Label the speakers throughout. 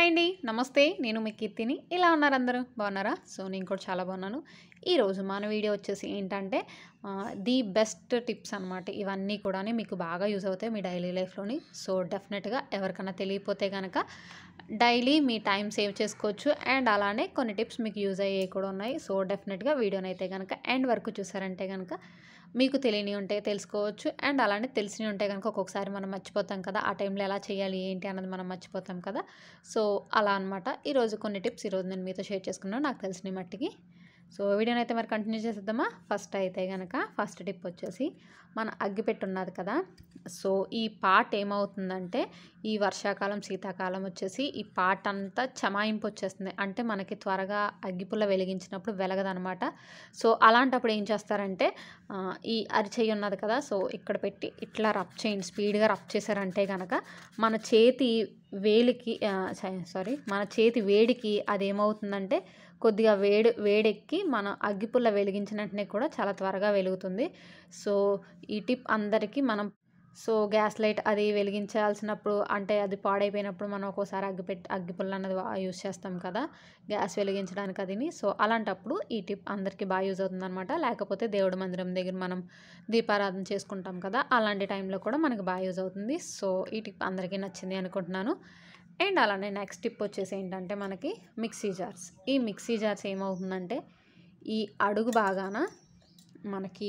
Speaker 1: hi అండి నమస్తే నేను మీ కీర్తిని ఇలా ఉన్నారు అందరూ బాగున్నారా సో నేను కూడా చాలా బాగున్నాను ఈరోజు మన వీడియో వచ్చేసి ఏంటంటే ది బెస్ట్ టిప్స్ అనమాట ఇవన్నీ కూడా మీకు బాగా యూజ్ అవుతాయి మీ డైలీ లైఫ్లోని సో డెఫినెట్గా ఎవరికైనా తెలియపోతే కనుక డైలీ మీ టైం సేవ్ చేసుకోవచ్చు అండ్ అలానే కొన్ని టిప్స్ మీకు యూజ్ అయ్యేవి కూడా ఉన్నాయి సో డెఫినెట్గా వీడియోని అయితే కనుక ఎండ్ వరకు చూసారంటే కనుక మీకు తెలియని ఉంటే తెలుసుకోవచ్చు అండ్ అలానే తెలిసినవి ఉంటే కనుక ఒక్కొక్కసారి మనం మర్చిపోతాం కదా ఆ టైంలో ఎలా చేయాలి ఏంటి అన్నది మనం మర్చిపోతాం కదా సో అలా అనమాట ఈరోజు కొన్ని టిప్స్ ఈరోజు నేను మీతో షేర్ చేసుకున్నాను నాకు తెలిసిన మట్టికి సో వీడియోని అయితే మరి కంటిన్యూ చేసేద్దామా ఫస్ట్ అయితే కనుక ఫస్ట్ టిప్ వచ్చేసి మన అగ్గిపెట్టు ఉన్నది కదా సో ఈ పాట్ ఏమవుతుందంటే ఈ వర్షాకాలం శీతాకాలం వచ్చేసి ఈ పాట్ అంతా చమాయింపు వచ్చేస్తుంది అంటే మనకి త్వరగా అగ్గిపుల్ల వెలిగించినప్పుడు వెలగదనమాట సో అలాంటప్పుడు ఏం చేస్తారంటే ఆ, ఈ అరిచెయ్యి ఉన్నది కదా సో ఇక్కడ పెట్టి ఇట్లా రబ్ చేయండి స్పీడ్గా రబ్ చేశారంటే కనుక మన చేతి వేలికి సారీ మన చేతి వేడికి అదేమవుతుందంటే కొద్దిగా వేడి వేడెక్కి మన అగ్గిపుల్ల వెలిగించిన వెంటనే కూడా చాలా త్వరగా వెలుగుతుంది సో ఈ టిప్ అందరికీ మనం సో గ్యాస్ లైట్ అది వెలిగించాల్సినప్పుడు అంటే అది పాడైపోయినప్పుడు మనం ఒక్కోసారి అగ్గిపెట్టి అగ్గిపుల్ల అన్నది యూస్ చేస్తాం కదా గ్యాస్ వెలిగించడానికి అదిని సో అలాంటప్పుడు ఈ టిప్ అందరికీ బాగా యూజ్ అవుతుంది అనమాట లేకపోతే దేవుడి మందిరం దగ్గర మనం దీపారాధన చేసుకుంటాం కదా అలాంటి టైంలో కూడా మనకి బాగా యూజ్ అవుతుంది సో ఈ టిప్ అందరికీ నచ్చింది అనుకుంటున్నాను అండ్ అలానే నెక్స్ట్ టిప్ వచ్చేసి ఏంటంటే మనకి మిక్సీ జార్స్ ఈ మిక్సీ జార్స్ ఏమవుతుందంటే ఈ అడుగు బాగాన మనకి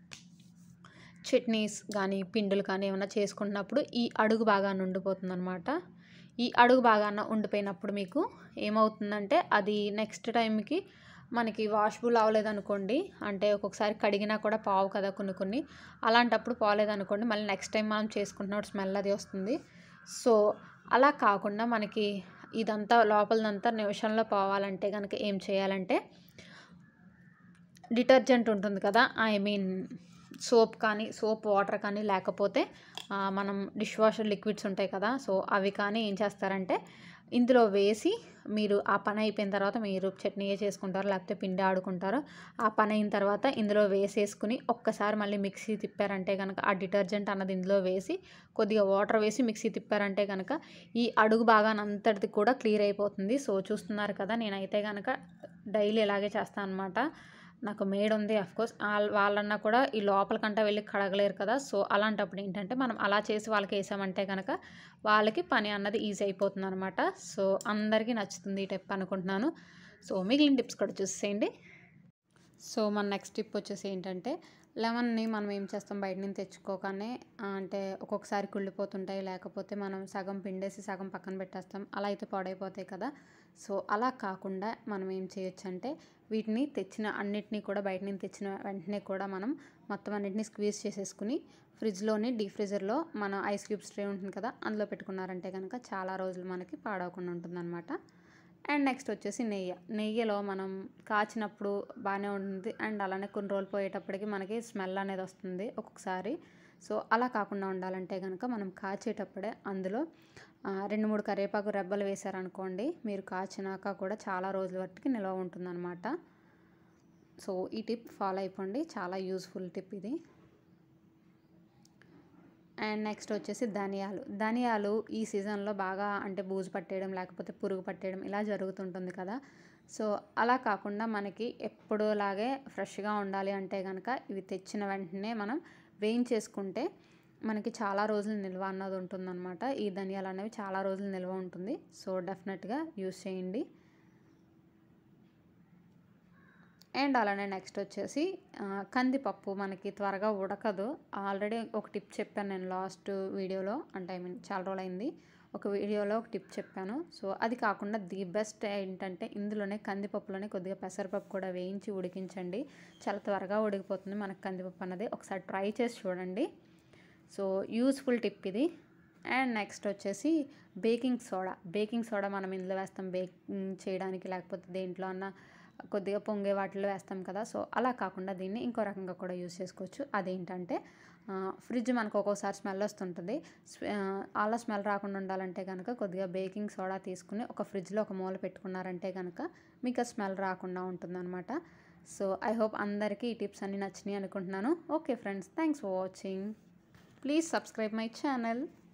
Speaker 1: చట్నీస్ కానీ పిండులు కానీ ఏమైనా చేసుకున్నప్పుడు ఈ అడుగు బాగా ఉండిపోతుంది అనమాట ఈ అడుగు బాగా ఉండిపోయినప్పుడు మీకు ఏమవుతుందంటే అది నెక్స్ట్ టైంకి మనకి వాష్బుల్ అవ్వలేదనుకోండి అంటే ఒక్కొక్కసారి కడిగినా కూడా పావు కదా కొన్ని కొన్ని అలాంటప్పుడు పోలేదనుకోండి మళ్ళీ నెక్స్ట్ టైం మనం చేసుకుంటున్నప్పుడు స్మెల్ అది వస్తుంది సో అలా కాకుండా మనకి ఇదంతా లోపలదంతా నిమిషంలో పోవాలంటే కనుక ఏం చేయాలంటే డిటర్జెంట్ ఉంటుంది కదా ఐ మీన్ సోప్ కానీ సోప్ వాటర్ కానీ లేకపోతే ఆ, మనం డిష్ వాషర్ లిక్విడ్స్ ఉంటాయి కదా సో అవి కానీ ఏం చేస్తారంటే ఇందులో వేసి మీరు ఆ పని అయిపోయిన తర్వాత మీరు చట్నీ చేసుకుంటారు లేకపోతే పిండి ఆడుకుంటారు ఆ పని అయిన తర్వాత ఇందులో వేసేసుకుని ఒక్కసారి మళ్ళీ మిక్సీ తిప్పారంటే కనుక ఆ డిటర్జెంట్ అన్నది ఇందులో వేసి కొద్దిగా వాటర్ వేసి మిక్సీ తిప్పారంటే కనుక ఈ అడుగు బాగా అంతటిది కూడా క్లియర్ అయిపోతుంది సో చూస్తున్నారు కదా నేనైతే కనుక డైలీ ఇలాగే చేస్తాను అనమాట నాకు మేడ్ ఉంది కోర్స్ వాళ్ళన్నా కూడా ఈ లోపలికంట వెళ్ళి కడగలేరు కదా సో అలాంటప్పుడు ఏంటంటే మనం అలా చేసి వాళ్ళకి వేసామంటే కనుక వాళ్ళకి పని అన్నది ఈజీ అయిపోతుంది అనమాట సో అందరికీ నచ్చుతుంది ఈ టిప్ అనుకుంటున్నాను సో మిగిలిన టిప్స్ కూడా చూసేయండి సో మన నెక్స్ట్ టిప్ వచ్చేసి ఏంటంటే లెమన్ని మనం ఏం చేస్తాం బయట నుంచి తెచ్చుకోగానే ఆ, అంటే ఒక్కొక్కసారి కుళ్ళిపోతుంటాయి లేకపోతే మనం సగం పిండేసి సగం పక్కన పెట్టేస్తాం అలా అయితే పాడైపోతాయి కదా సో అలా కాకుండా మనం ఏం చేయొచ్చు అంటే వీటిని తెచ్చిన అన్నిటినీ కూడా బయట నుంచి తెచ్చిన వెంటనే కూడా మనం మొత్తం అన్నిటిని స్క్వీజ్ చేసేసుకుని ఫ్రిడ్జ్లోని డీ ఫ్రీజర్లో మన ఐస్ క్యూబ్స్ ట్రే ఉంటుంది కదా అందులో పెట్టుకున్నారంటే కనుక చాలా రోజులు మనకి పాడవకుండా ఉంటుందన్నమాట అండ్ నెక్స్ట్ వచ్చేసి నెయ్యి నెయ్యిలో మనం కాచినప్పుడు బాగానే ఉంటుంది అండ్ అలానే కొన్ని రోజులు పోయేటప్పటికి మనకి స్మెల్ అనేది వస్తుంది ఒక్కొక్కసారి సో అలా కాకుండా ఉండాలంటే కనుక మనం కాచేటప్పుడే అందులో ఆ, రెండు మూడు కరివేపాకు రెబ్బలు వేశారనుకోండి మీరు కాచినాక కూడా చాలా రోజుల వరకు నిల్వ ఉంటుందన్నమాట సో ఈ టిప్ ఫాలో అయిపోండి చాలా యూస్ఫుల్ టిప్ ఇది అండ్ నెక్స్ట్ వచ్చేసి ధనియాలు ధనియాలు ఈ సీజన్లో బాగా అంటే బూజు పట్టేయడం లేకపోతే పురుగు పట్టేయడం ఇలా జరుగుతుంటుంది కదా సో అలా కాకుండా మనకి ఎప్పుడులాగే ఫ్రెష్గా ఉండాలి అంటే కనుక ఇవి తెచ్చిన వెంటనే మనం వేయించేసుకుంటే మనకి చాలా రోజులు నిల్వ అన్నది ఉంటుందన్నమాట ఈ ధనియాలు అనేవి చాలా రోజులు నిల్వ ఉంటుంది సో డెఫినెట్గా యూస్ చేయండి అండ్ అలానే నెక్స్ట్ వచ్చేసి ఆ, కందిపప్పు మనకి త్వరగా ఉడకదు ఆల్రెడీ ఒక టిప్ చెప్పాను నేను లాస్ట్ వీడియోలో అంటే ఐ మీన్ చాలా రోజులు అయింది ఒక వీడియోలో ఒక టిప్ చెప్పాను సో అది కాకుండా ది బెస్ట్ ఏంటంటే ఇందులోనే కందిపప్పులోనే కొద్దిగా పెసరపప్పు కూడా వేయించి ఉడికించండి చాలా త్వరగా ఉడికిపోతుంది మనకు కందిపప్పు అన్నది ఒకసారి ట్రై చేసి చూడండి సో యూస్ఫుల్ టిప్ ఇది అండ్ నెక్స్ట్ వచ్చేసి బేకింగ్ సోడా బేకింగ్ సోడా మనం ఇందులో వేస్తాం బేకింగ్ చేయడానికి లేకపోతే దేంట్లో అన్న కొద్దిగా పొంగే వాటిలో వేస్తాం కదా సో అలా కాకుండా దీన్ని ఇంకో రకంగా కూడా యూస్ చేసుకోవచ్చు అదేంటంటే ఆ, ఫ్రిడ్జ్ మనకు ఒక్కోసారి స్మెల్ వస్తుంటుంది స్వ- ఆ, అలా స్మెల్ రాకుండా ఉండాలంటే కనుక కొద్దిగా బేకింగ్ సోడా తీసుకుని ఒక ఫ్రిడ్జ్లో ఒక మూల పెట్టుకున్నారంటే కనుక మీకు ఆ స్మెల్ రాకుండా ఉంటుందన్నమాట సో ఐ హోప్ అందరికీ ఈ టిప్స్ అన్నీ నచ్చినాయి అనుకుంటున్నాను okay friends thanks for watching please subscribe my channel